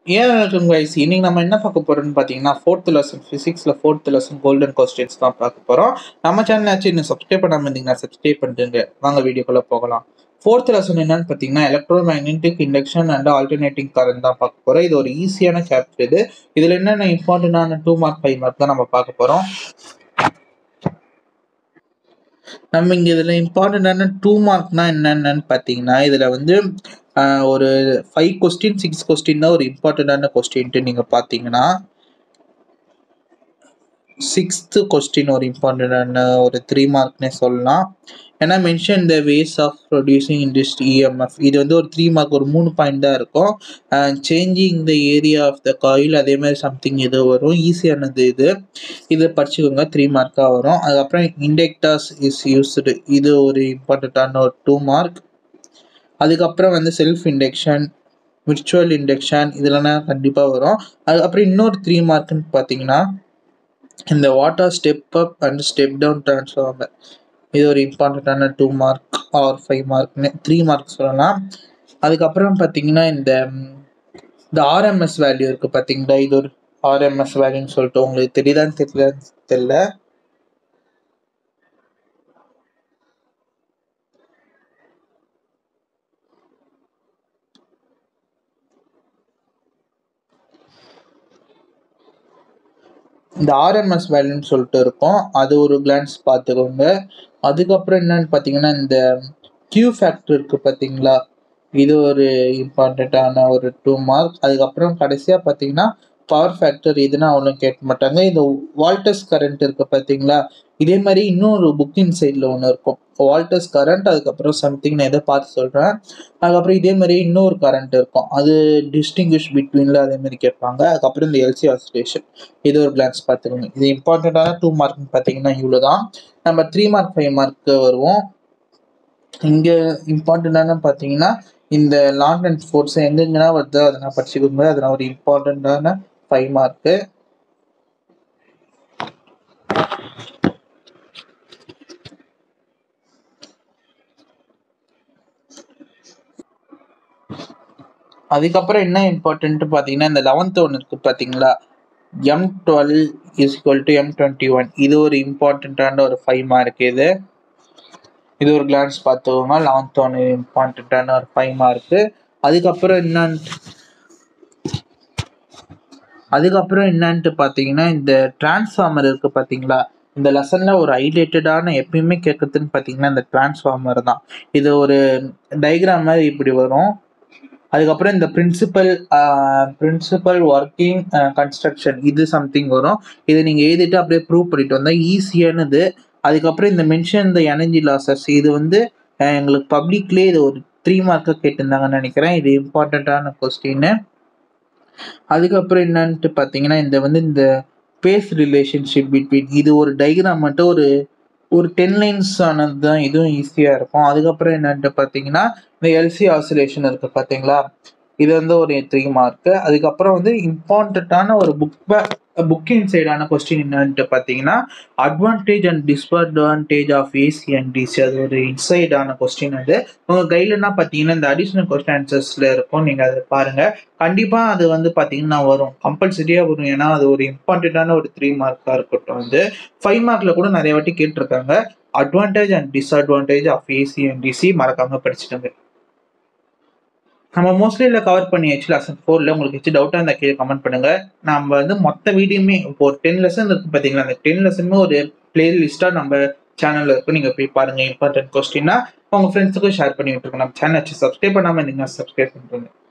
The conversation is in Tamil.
ஏன் இருக்கும் கைஸ் இன்னைக்கு நம்ம என்ன பார்க்க போறோம்னு பார்த்தீங்கன்னா ஃபோர்த் லெசன் ஃபிசிக்ஸில் ஃபோர்த் லெசன் கோல்டன் கொஸ்டின்ஸ் தான் பார்க்க போகிறோம் நம்ம சேனல் ஆச்சு இன்னும் சப்ஸ்கிரைப் பண்ணாமல் இருந்தீங்கன்னா சப்ஸ்கிரைப் பண்ணிட்டுங்க வாங்க வீடியோக்குள்ளே போகலாம் ஃபோர்த் லெசன் என்னன்னு பார்த்தீங்கன்னா electromagnetic induction and alternating current தான் பார்க்க போகிறோம் இது ஒரு ஈஸியான சாப்டர் இது இதில் என்னென்ன இம்பார்ட்டண்டான டூ மார்க் ஃபைவ் மார்க் தான் நம்ம பார்க்க போகிறோம் நம்ம இங்கே இதில் இம்பார்ட்டண்டான டூ மார்க்னா என்னென்னு பார்த்தீங்கன்னா இதில் வந்து ஆஹ், ஒரு ஃபைவ் கொஸ்டின் சிக்ஸ் கொஸ்டின் தான் ஒரு இம்பார்ட்டண்டான கொஸ்டின்ட்டு நீங்கள் பார்த்தீங்கன்னா சிக்ஸ்த்து கொஸ்டின் ஒரு இம்பார்ட்டண்டான ஒரு த்ரீ மார்க்னே சொல்லலாம் ஏன்னா mention the ways of producing industry EMF இது வந்து ஒரு த்ரீ மார்க் ஒரு மூணு பாயிண்ட் தான் இருக்கும் changing the area of the coil அதே மாதிரி சம்திங் இது வரும் ஈஸியானது இது இதை படிச்சுக்கோங்க த்ரீ மார்க்காக வரும் அதுக்கப்புறம் இண்டெக்டாஸ் இஸ் யூஸ்டு இது ஒரு இம்பார்ட்டண்ட்டான ஒரு டூ மார்க் அதுக்கப்புறம் வந்து செல்ஃப் இண்டக்ஷன் விர்ச்சுவல் இண்டக்ஷன் இதெல்லாம் கண்டிப்பாக வரும் அதுக்கப்புறம் இன்னொரு த்ரீ மார்க்னு பார்த்தீங்கன்னா இந்த water step up and step down transformer இது ஒரு இம்பார்ட்டண்ட்டான டூ மார்க் ஆர் ஃபைவ் மார்க்னு த்ரீ மார்க் சொல்லலாம் அதுக்கப்புறம் பார்த்தீங்கன்னா இந்த ம், இந்த ஆர்எம்எஸ் வேல்யூ இருக்குது பார்த்தீங்களா இது ஒரு ஆர்எம்எஸ் வேல்யூன்னு சொல்லிட்டு உங்களுக்கு தெரியுதான்னு தெரியலன்னு தெரியல இந்த ஆர்எம்எஸ் வேல்யூன்னு சொல்லிட்டு இருக்கும் அது ஒரு கிளான்ஸ் பார்த்துக்கோங்க அதுக்கப்புறம் என்னன்னு பார்த்தீங்கன்னா இந்த கியூ ஃபேக்டர் இருக்குது பார்த்தீங்களா இது ஒரு இம்பார்ட்டண்ட்டான ஒரு டூ மார்க் அதுக்கப்புறம் கடைசியாக பார்த்தீங்கன்னா பவர் ஃபேக்டர் இதுனா அவ்வளோ கேட்க மாட்டாங்க இந்த வால்டஸ் கரண்ட் இருக்குது பார்த்தீங்களா இதே மாதிரி இன்னொரு புக்கிங் சைடில் ஒன்று இருக்கும் வால்டஸ் கரண்ட் அதுக்கப்புறம் சம்திங் நான் எதை பார்த்து சொல்கிறேன் அதுக்கப்புறம் இதே மாதிரி இன்னொரு கரண்ட் இருக்கும் அது டிஸ்டிங்விஷ் பிட்வீனில் அதே மாதிரி கேட்பாங்க அதுக்கப்புறம் இந்த எல்சி ஆசிலேஷன் இது ஒரு கிளான்ஸ் பார்த்துக்கோங்க இது இம்பார்ட்டண்ட்டான டூ மார்க்னு பார்த்தீங்கன்னா இவ்வளோ தான் நம்ம த்ரீ மார்க் ஃபைவ் மார்க்கு வருவோம் இங்கே இம்பார்ட்டண்ட்டான பார்த்தீங்கன்னா இந்த லாங் அண்ட் ஸ்போர்ட்ஸ் எங்கெங்கன்னா வருதோ அதெல்லாம் படிச்சுக்கோங்க அதெல்லாம் ஒரு இம்பார்ட்டண்ட்டான ஃபைவ் மார்க்கு அதுக்கப்புறம் என்ன இம்பார்ட்டன்ட் பார்த்தீங்கன்னா இந்த லெவன்த் ஒன்று இருக்குது பார்த்தீங்களா M twelve is equal to M twenty one இது ஒரு இம்பார்ட்டண்ட்டான ஒரு ஃபைவ் மார்க் இது இது ஒரு கிளான்ஸ் பார்த்துக்கோங்க லெவன்த் ஒன்று இம்பார்ட்டண்ட்டான ஒரு ஃபைவ் மார்க்கு அதுக்கப்புறம் என்னன்னு அதுக்கப்புறம் என்னன்ட்டு பார்த்தீங்கன்னா இந்த டிரான்ஸ்ஃபார்மர் இருக்குது பார்த்தீங்களா இந்த லெசனில் ஒரு ஹைலைட்டடான எப்பயுமே கேட்குறதுன்னு பார்த்தீங்கன்னா இந்த டிரான்ஸ்ஃபார்மர் தான் இது ஒரு டயக்ராம் மாதிரி இப்படி வரும் அதுக்கப்புறம் இந்த பிரின்சிபல் பிரின்சிபல் ஒர்க்கிங் கன்ஸ்ட்ரக்ஷன் இது சம்திங் வரும் இதை நீங்கள் எழுதிட்டு அப்படியே ப்ரூவ் பண்ணிட்டு வந்தால் ஈஸியானது அதுக்கப்புறம் இந்த மென்ஷன் இந்த எனர்ஜி லாசஸ் இது வந்து அஹ், எங்களுக்கு பப்ளிக்லேயே இது ஒரு த்ரீ மார்க்காக கேட்டிருந்தாங்கன்னு நினைக்கிறேன் இது இம்பார்ட்டண்ட்டான கொஸ்டின்னு அதுக்கப்புறம் என்னன்ட்டு பார்த்தீங்கன்னா இந்த வந்து இந்த பேஸ் ரிலேஷன்ஷிப் பிட்வீன் இது ஒரு டயக்ராம் மட்டும் ஒரு ஒரு டென் லைன்ஸ் ஆனது தான் இதுவும் ஈஸியாக இருக்கும் அதுக்கப்புறம் என்னன்ட்டு பார்த்தீங்கன்னா இந்த எல்சி ஆசிலேஷன் இருக்குது பார்த்தீங்களா இது வந்து ஒரு த்ரீ மார்க்கு அதுக்கப்புறம் வந்து இம்பார்ட்டண்ட்டான ஒரு புக் புக்கிங் சைடான கொஸ்டின் என்னன்ட்டு பார்த்தீங்கன்னா advantage and disadvantage of AC and DC அது ஒரு இன்சைடான கொஸ்டின் அது உங்கள் கையிலனா பார்த்தீங்கன்னா இந்த அடிஷ்னல் கொஸ்டின் ஆன்சர்ஸில் இருக்கும் நீங்கள் அதை பாருங்கள் கண்டிப்பாக அது வந்து பார்த்தீங்கன்னா வரும் கம்பல்சரியாக வரும் ஏன்னா அது ஒரு இம்பார்ட்டண்ட்டான ஒரு த்ரீ மார்க்காக இருக்கட்டும் வந்து ஃபைவ் மார்க்கில் கூட நிறைய வாட்டி கேட்டிருக்காங்க advantage and disadvantage of AC and DC மறக்காமல் படிச்சுட்டுங்க நம்ம மோஸ்ட்லி இதில் கவர் பண்ணியாச்சு லெசன் ஃபோரில் உங்களுக்கு ஏதாச்சும் டவுட்டாக இருந்தால் கீழே கமெண்ட் பண்ணுங்க நம்ம வந்து மொத்த வீடியோமே இப்போ ஒரு டென் லெசன் இருக்கு பார்த்தீங்களா அந்த டென் லெசனுமே ஒரு பிளேலிஸ்ட்டாக நம்ம சேனலில் இருக்கும் நீங்கள் போய் பாருங்கள் இம்பார்ட்டன்ட் கொஸ்டின்னா உங்கள் ஃப்ரெண்ட்ஸுக்கும் ஷேர் பண்ணி விட்டுருங்க நம்ம சேனல் வச்சு சப்ஸ்கிரைப் பண்ணாமல் இருந்தீங்கன்னா சப்ஸ்கிரைப் பண்ணிட்டுருங்க